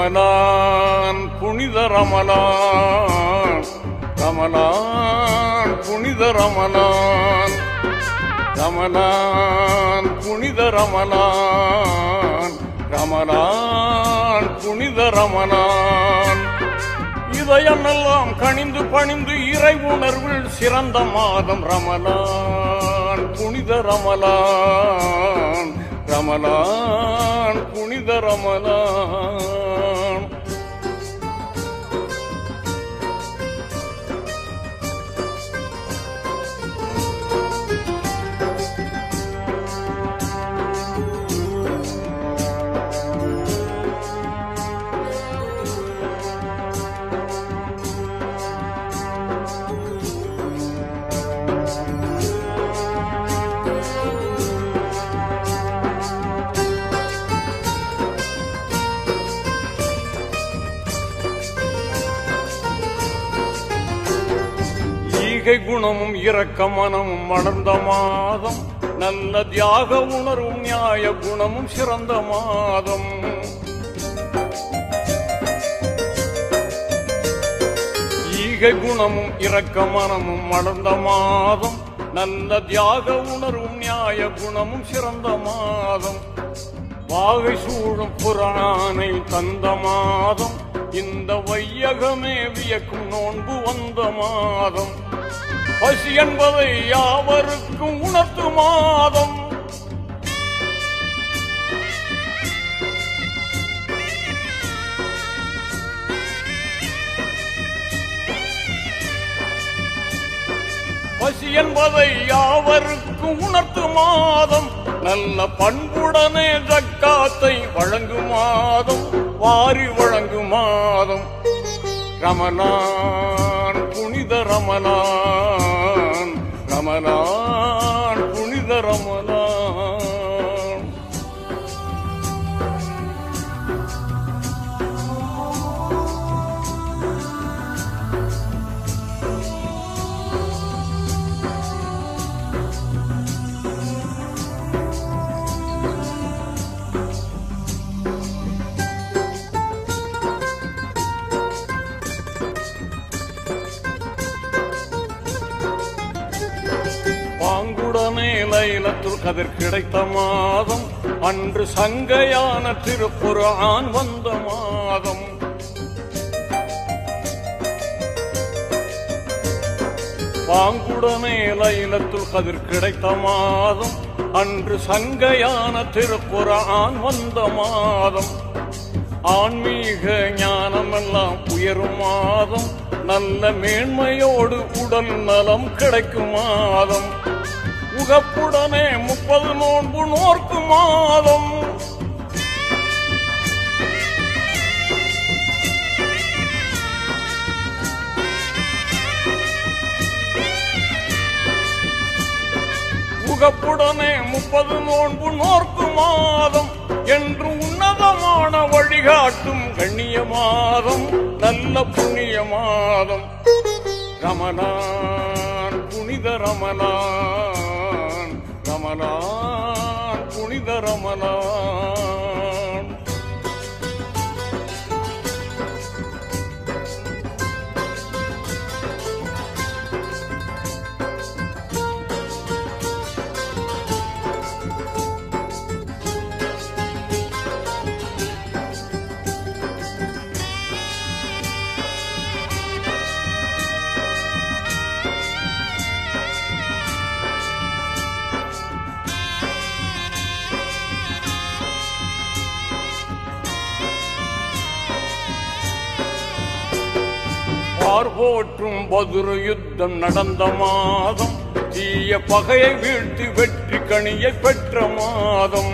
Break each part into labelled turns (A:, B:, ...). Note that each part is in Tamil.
A: ரமலான் புனித ரமலான் ரமலான் புனித ரமலான் ரமலான் புனித ரமலான் ரமலான் புனித ரமலான் இதயமெல்லாம் கனிந்து பணிந்து இறை உணர்வில் சிறந்த மாதம் ரமலான் புனித ரமலான் ரமலான் புனித ரமலான் ஈகை குணமும் இரக்க மனமும் வளர்ந்த மாதம் நல்ல தியாக உணர்வும் நியாய குணமும் சிறந்த மாதம் ஈகை குணமும் இரக்க மனமும் வளர்ந்த மாதம் நல்ல தியாக உணர்வும் நியாய குணமும் சிறந்த மாதம் வாகை சூழும் புறானை தந்த மாதம் இந்த வையகமே வியக்கும் நோன்பு வந்த மாதம் பசி என்பதை யாவருக்கும் உணர்த்து மாதம் பசி என்பதை யாவருக்கும் உணர்த்து மாதம் நல்ல பண்புடனே ஜக்காத்தை வழங்கும் மாதம் வாரி வழங்கும் மாதம் ரமலான் புனித ரமலான் ரமலான் புனித ரமலான் பாங்குடனே லைலத்துல் கதிர் கிடைத்த மாதம் அன்று சங்கையான திருப்புரான் வந்த மாதம் பாங்குடனே லைலத்துல் கதிர் கிடைத்த மாதம் அன்று சங்கையான திருப்புரான் வந்த மாதம் ஆன்மீக ஞானமெல்லாம் உயரும் மாதம் நல்ல மேன்மையோடு உடல் நலம் கிடைக்கும் மாதம் உகப்புடனே முப்பது நோன்பு நோர்க்கும் மாதம் உகப்புடனே முப்பது நோன்பு நோர்க்கும் மாதம் என்று உன்னதமான வழிகாட்டும் கண்ணிய மாதம் நல்ல புண்ணிய மாதம் ரமலான் புனித ரமலான் ரமலான் புனித ரமலான் போற்றும் பதுரு யுத்தம் நடந்த மாதம் தீய பகையை வீழ்த்தி வெற்றி கனியை பெற்ற மாதம்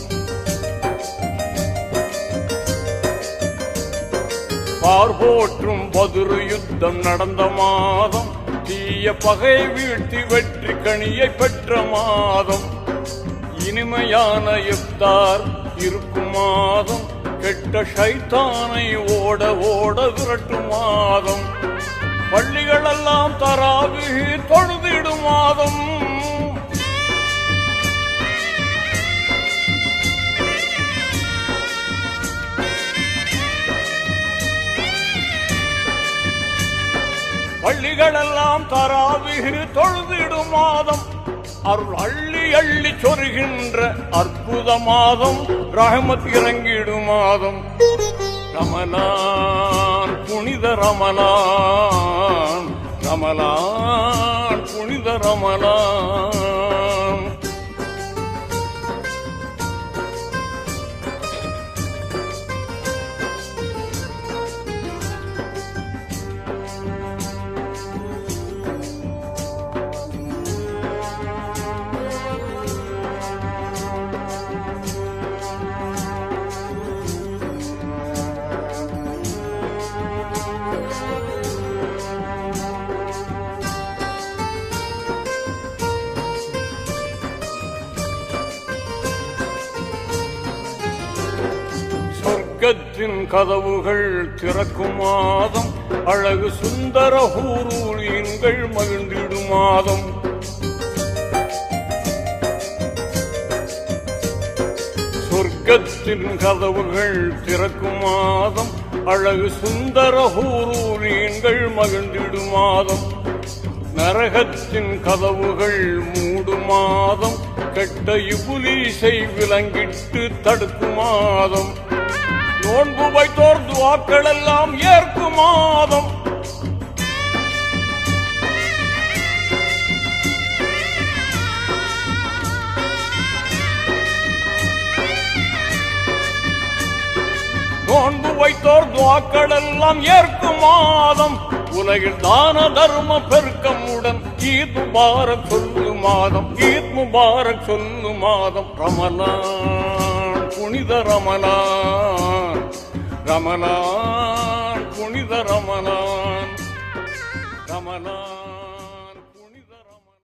A: போற்றும் பதுரு யுத்தம் நடந்த மாதம் தீய பகையை வீழ்த்தி வெற்றி கனியை பெற்ற மாதம் இனிமையான இஃப்தார் இருக்கும் மாதம் கெட்ட ஷைத்தானை ஓட ஓட விரட்டும் மாதம் பள்ளிகளெல்லாம் தராவி தொழுதிடும் மாதம் பள்ளிகளெல்லாம் தராவிகு தொழுதிடும் மாதம் அருள் அள்ளி அள்ளி சொருகின்ற அற்புத மாதம் ரஹமத் இறங்கிடும் மாதம் ரமலான் புனித ரமலான் ரமலான் புனித ரமலான் சொர்க்கத்தின் கதவுகள் திறக்கும் மாதம் அழகு சுந்தர ஹூரூலியன்கள் மகிழ்ந்திடும் மாதம் சொர்க்கத்தின் கதவுகள் திறக்கும் மாதம் அழகு சுந்தர ஹூரூலியன்கள் மகிழ்ந்திடும் மாதம் நரகத்தின் கதவுகள் மூடும் மாதம் கெட்ட இபுலீசை விலங்கிட்டு தடுக்கும் மாதம் நோன்பு வைத்தோர் துவாக்கள் எல்லாம் ஏற்கும் மாதம் நோன்பு வைத்தோர் துவாக்கள் எல்லாம் ஏற்கும் மாதம் உலகில் தான தர்ம பெருக்கமுடன் ஈத் முபாரக் சொல்லு மாதம் ஈத் முபாரக் சொல்லு மாதம் ரமலான் புனித ரமலான் ரமலான்